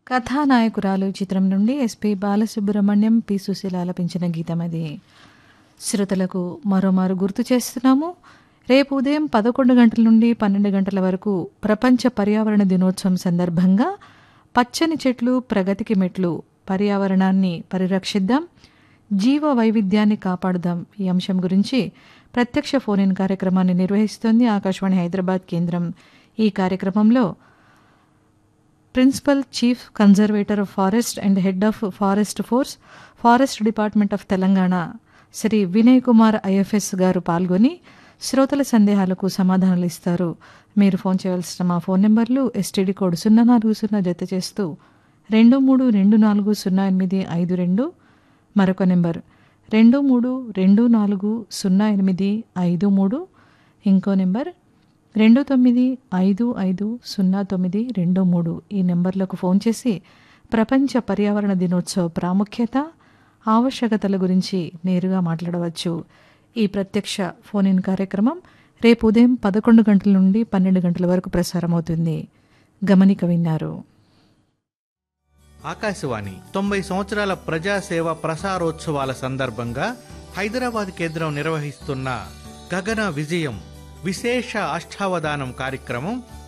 కథానాయకురాలు చిత్రం నుండి SP Balasubrahmanyam P Susheela ఆలపించిన గీతం అది శ్రోతలకు మరోమారు గుర్తు చేస్తున్నాము రేపు ఉదయం పదకొండు గంటల నుండి పన్నెండు గంటల వరకు ప్రపంచ పర్యావరణ దినోత్సవం సందర్భంగా పచ్చని చెట్లు ప్రగతికి మెట్లు పర్యావరణాన్ని పరిరక్షిద్దాం జీవ వైవిధ్యాన్ని కాపాడుదాం ఈ అంశం గురించి ప్రత్యక్ష ఫోన్ ఇన్ కార్యక్రమాన్ని నిర్వహిస్తోంది ఆకాశవాణి హైదరాబాద్ కేంద్రం ఈ కార్యక్రమంలో principal chief conservator of forest and head of forest force forest department of Telangana Shri Vinay Kumar IFS గారు పాల్గొని శ్రోతల సందేహాలకు సమాధానాలు ఇస్తారు మీరు ఫోన్ చేయవలసిన మా ఫోన్ నెంబర్లు ఎస్టీడీ కోడ్ సున్నా నాలుగు సున్నా జత చేస్తూ రెండు మూడు రెండు నాలుగు సున్నా ఎనిమిది ఐదు రెండు మరొక నెంబర్ రెండు మూడు రెండు నాలుగు సున్నా ఎనిమిది ఐదు మూడు ఇంకో నెంబర్ రెండు తొమ్మిది ఐదు ఐదు సున్నా తొమ్మిది రెండు మూడు ఈ నెంబర్లకు ఫోన్ చేసి ప్రపంచ పర్యావరణ దినోత్సవ ప్రాముఖ్యత ఆవశ్యకతల గురించి నేరుగా మాట్లాడవచ్చు ఈ ప్రత్యక్ష ఫోన్ ఇన్ కార్యక్రమం రేపు ఉదయం పదకొండు గంటల నుండి పన్నెండు గంటల వరకు ప్రసారమవుతుంది గమనిక విన్నారు ఆకాశవాణి తొంభై సంవత్సరాల ప్రజాసేవ ప్రసారోత్సవాల సందర్భంగా హైదరాబాద్ కేంద్రం నిర్వహిస్తున్న గగన విజయం విశేష అష్టావధానం కార్యక్రమం